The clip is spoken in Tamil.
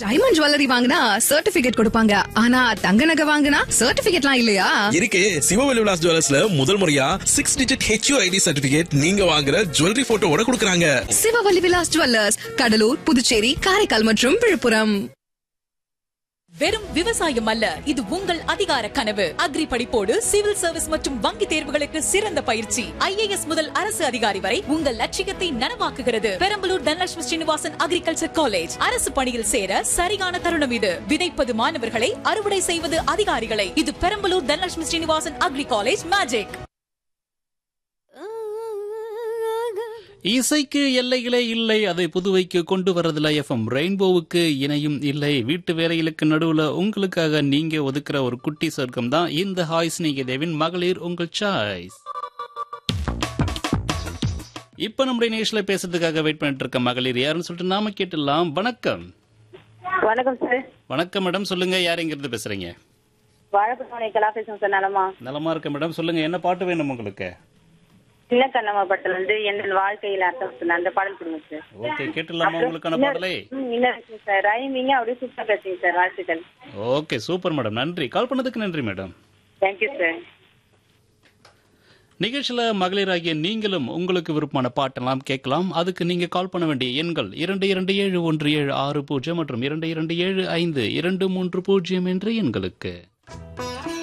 டைமண்ட் ஜுவல்லரி வாங்கினா சர்டிபிகேட் கொடுப்பாங்க ஆனா தங்க நகை வாங்கினா சர்டிபிகேட்லாம் இல்லையா இருக்கு சிவவெளி விலாஸ் ஜுவல்லர்ஸ்ல முதல் முறையா six digit HU ID certificate நீங்க வாங்குற ஜுவல்லரி போட்டோவோட கொடுக்கறாங்க சிவவல்லி விலாஸ் ஜுவல்லர்ஸ் கடலூர் புதுச்சேரி காரைக்கால் மற்றும் விழுப்புரம் வெறும் விவசாயம் அல்ல இது உங்கள் அதிகார கனவு அக்ரி படிப்போடு சிவில் சர்வீஸ் மற்றும் வங்கி தேர்வுகளுக்கு சிறந்த பயிற்சி ஐஏஎஸ் முதல் அரசு அதிகாரி வரை உங்கள் லட்சியத்தை நனவாக்குகிறது பெரம்பலூர் தனலட்சுமி ஸ்ரீனிவாசன் அக்ரிகல்ச்சர் காலேஜ் அரசு பணியில் சேர சரியான தருணம் இது விதைப்பது மாணவர்களை அறுவடை செய்வது அதிகாரிகளை இது Perambalur Dhanalakshmi Srinivasan agri college magic இசைக்கு எல்லைகளே இல்லை அதை புதுவைக்கு கொண்டு வரதில்ல எஃப்எம் ரெயின்போவுக்கு இணையும் இல்லை வீட்டு வேலைகளுக்கு நடுவுல உங்களுக்காக நீங்க ஒதுக்குற ஒரு குட்டி சொர்க்கம் தான் இந்த ஹாய் ஸ்நேகிதேவின் மகளிர் உங்கள் சாய்ஸ் இப்ப நம்முடைய நேஷல பேசுறதுக்காக வெயிட் பண்ணிட்டு இருக்க மகளிர் யாருன்னு சொல்லிட்டு நாம கேட்டுடலாம் வணக்கம் வணக்கம் சார் வணக்கம் மேடம் சொல்லுங்க யார் எங்க இருந்து பேசுறீங்க வாழைப்பழம் கலா பேசுறேன் சார் நலமா நலமா இருக்க மேடம் சொல்லுங்க என்ன பாட்டு வேணும் உங்களுக்கு சின்ன கண்ணம்மா படத்துல வந்து என் வாழ்க்கையில் அர்த்தம் சொன்ன அந்த பாடல் கொடுங்க சார் ஓகே கேட்டுடலாமா உங்களுக்கான பாடலை ம், இன்னும் இருக்கு சார் ரைமிங்க அப்படியே சூப்பரா பேசுங்க சார் வாழ்த்துக்கள் ஓகே சூப்பர் மேடம் நன்றி கால் பண்ணதுக்கு நன்றி மேடம் தேங்க்யூ சார் நிகழ்ச்சியில மகளிராகிய நீங்களும் உங்களுக்கு விருப்பமான பாட்டெல்லாம் கேட்கலாம் அதுக்கு நீங்க கால் பண்ண வேண்டிய எண்கள் இரண்டு இரண்டு ஏழு ஒன்று ஏழு ஆறு பூஜ்ஜியம் மற்றும் இரண்டு இரண்டு ஏழு ஐந்து இரண்டு மூன்று பூஜ்ஜியம் என்ற எண்களுக்கு